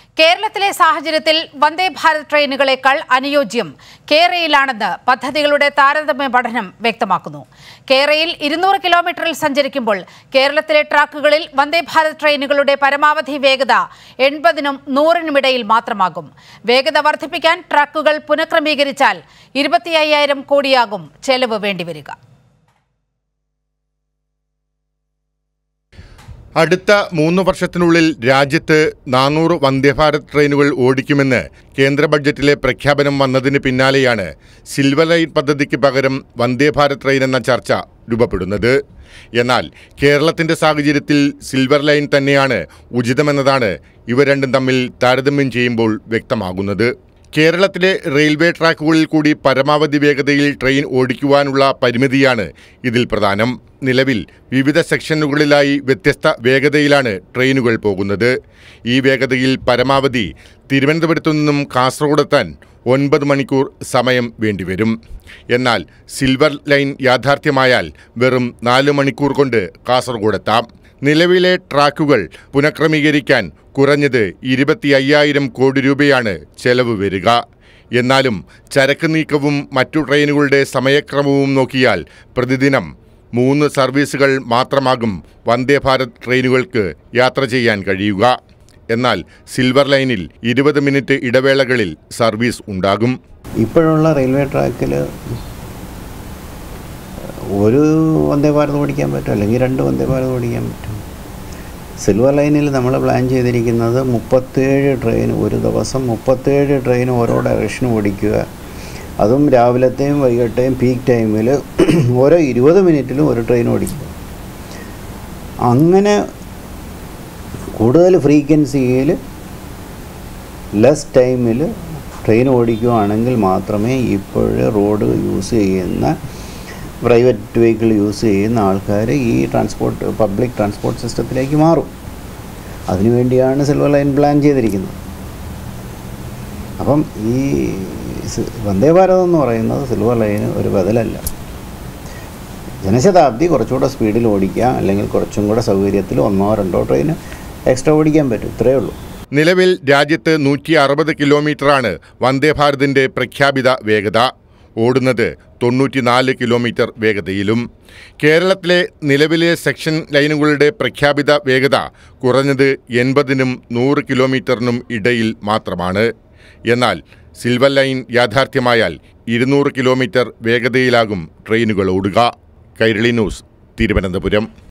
കേരളത്തിലെ സാഹചര്യത്തിൽ വന്ദേ ഭാരത് ട്രെയിനുകളേക്കാൾ അനുയോജ്യം കേരളയിലാണെന്ന് പദ്ധതികളുടെ താരതമ്യ പഠനം വ്യക്തമാക്കുന്നു കേരളയിൽ ഇരുന്നൂറ് കിലോമീറ്ററിൽ സഞ്ചരിക്കുമ്പോൾ കേരളത്തിലെ ട്രാക്കുകളിൽ വന്ദേ ഭാരത് ട്രെയിനുകളുടെ പരമാവധി വേഗത എൺപതിനും നൂറിനുമിടയിൽ മാത്രമാകും വേഗത വർദ്ധിപ്പിക്കാൻ ട്രാക്കുകൾ പുനഃക്രമീകരിച്ചാൽ ഇരുപത്തി അയ്യായിരം കോടിയാകും ചെലവ് വേണ്ടിവരിക അടുത്ത മൂന്ന് വർഷത്തിനുള്ളിൽ രാജ്യത്ത് നാനൂറ് വന്ദേഭാരത് ട്രെയിനുകൾ ഓടിക്കുമെന്ന് കേന്ദ്ര ബഡ്ജറ്റിലെ പ്രഖ്യാപനം വന്നതിന് പിന്നാലെയാണ് സിൽവർ ലൈൻ പദ്ധതിക്ക് പകരം വന്ദേഭാരത് ട്രെയിൻ എന്ന ചർച്ച രൂപപ്പെടുന്നത് എന്നാൽ കേരളത്തിന്റെ സാഹചര്യത്തിൽ സിൽവർ ലൈൻ തന്നെയാണ് ഉചിതമെന്നതാണ് ഇവ രണ്ടും തമ്മിൽ താരതമ്യം ചെയ്യുമ്പോൾ വ്യക്തമാകുന്നത് കേരളത്തിലെ റെയിൽവേ ട്രാക്കുകളിൽ കൂടി പരമാവധി വേഗതയിൽ ട്രെയിൻ ഓടിക്കുവാനുള്ള പരിമിതിയാണ് ഇതിൽ പ്രധാനം നിലവിൽ വിവിധ സെക്ഷനുകളിലായി വ്യത്യസ്ത വേഗതയിലാണ് ട്രെയിനുകൾ പോകുന്നത് ഈ വേഗതയിൽ പരമാവധി തിരുവനന്തപുരത്തു നിന്നും കാസർഗോഡെത്താൻ ഒൻപത് മണിക്കൂർ സമയം വേണ്ടിവരും എന്നാൽ സിൽവർ ലൈൻ യാഥാർത്ഥ്യമായാൽ വെറും നാല് മണിക്കൂർ കൊണ്ട് കാസർഗോഡെത്താം നിലവിലെ ട്രാക്കുകൾ പുനഃക്രമീകരിക്കാൻ കുറഞ്ഞത് ഇരുപത്തി അയ്യായിരം കോടി രൂപയാണ് ചെലവ് വരിക എന്നാലും ചരക്ക് നീക്കവും മറ്റു ട്രെയിനുകളുടെ സമയക്രമവും നോക്കിയാൽ പ്രതിദിനം മൂന്ന് സർവീസുകൾ മാത്രമാകും വന്ദേ ഭാരത് ട്രെയിനുകൾക്ക് യാത്ര ചെയ്യാൻ കഴിയുക എന്നാൽ സിൽവർ ലൈനിൽ ഇരുപത് മിനിറ്റ് ഇടവേളകളിൽ സർവീസ് ഉണ്ടാകും ഇപ്പോഴുള്ള റെയിൽവേ ട്രാക്കിൽ ഒരു വന്ദേ ഭാരത് ഓടിക്കാൻ പറ്റും അല്ലെങ്കിൽ രണ്ട് വന്ദേ ഭാരത് ഓടിക്കാൻ പറ്റും സിൽവർ ലൈനിൽ നമ്മൾ പ്ലാൻ ചെയ്തിരിക്കുന്നത് മുപ്പത്തേഴ് ട്രെയിൻ ഒരു ദിവസം മുപ്പത്തേഴ് ട്രെയിൻ ഓരോ ഡയറക്ഷനും ഓടിക്കുക അതും രാവിലത്തെയും വൈകിട്ടത്തെയും പീക്ക് ടൈമിൽ ഓരോ ഇരുപത് മിനിറ്റിലും ഒരു ട്രെയിൻ ഓടിക്കുക അങ്ങനെ കൂടുതൽ ഫ്രീക്വൻസിയിൽ ലെസ് ടൈമിൽ ട്രെയിൻ ഓടിക്കുകയാണെങ്കിൽ മാത്രമേ ഇപ്പോൾ റോഡ് യൂസ് ചെയ്യുന്ന പ്രൈവറ്റ് വെഹിക്കിൾ യൂസ് ചെയ്യുന്ന ആൾക്കാർ ഈ ട്രാൻസ്പോർട്ട് പബ്ലിക് ട്രാൻസ്പോർട്ട് സിസ്റ്റത്തിലേക്ക് മാറും അതിനുവേണ്ടിയാണ് സിൽവർ ലൈൻ പ്ലാൻ ചെയ്തിരിക്കുന്നത് അപ്പം ഈ സി- വന്ദേ ഭാരത് എന്ന് പറയുന്നത് സിൽവർ ലൈന് ഒരു ബദലല്ല ജനശതാബ്ദി കുറച്ചുകൂടെ സ്പീഡിൽ ഓടിക്കാം അല്ലെങ്കിൽ കുറച്ചും കൂടെ സൗകര്യത്തിൽ ഒന്നോ രണ്ടോ ട്രെയിൻ എക്സ്ട്രാ ഓടിക്കാൻ പറ്റും ഇത്രയേ ഉള്ളൂ നിലവിൽ രാജ്യത്ത് നൂറ്റി അറുപത് കിലോമീറ്ററാണ് വന്ദേ ഭാരതിന്റെ പ്രഖ്യാപിത വേഗത ഓടുന്നത് തൊണ്ണൂറ്റിനാല് കിലോമീറ്റർ വേഗതയിലും കേരളത്തിലെ നിലവിലെ സെക്ഷൻ ലൈനുകളുടെ പ്രഖ്യാപിത വേഗത കുറഞ്ഞത് എൺപതിനും നൂറ് കിലോമീറ്ററിനും ഇടയിൽ മാത്രമാണ് എന്നാൽ സിൽവർ ലൈൻ യാഥാർത്ഥ്യമായാൽ ഇരുന്നൂറ് കിലോമീറ്റർ വേഗതയിലാകും ട്രെയിനുകൾ ഓടുക കൈരളി ന്യൂസ് തിരുവനന്തപുരം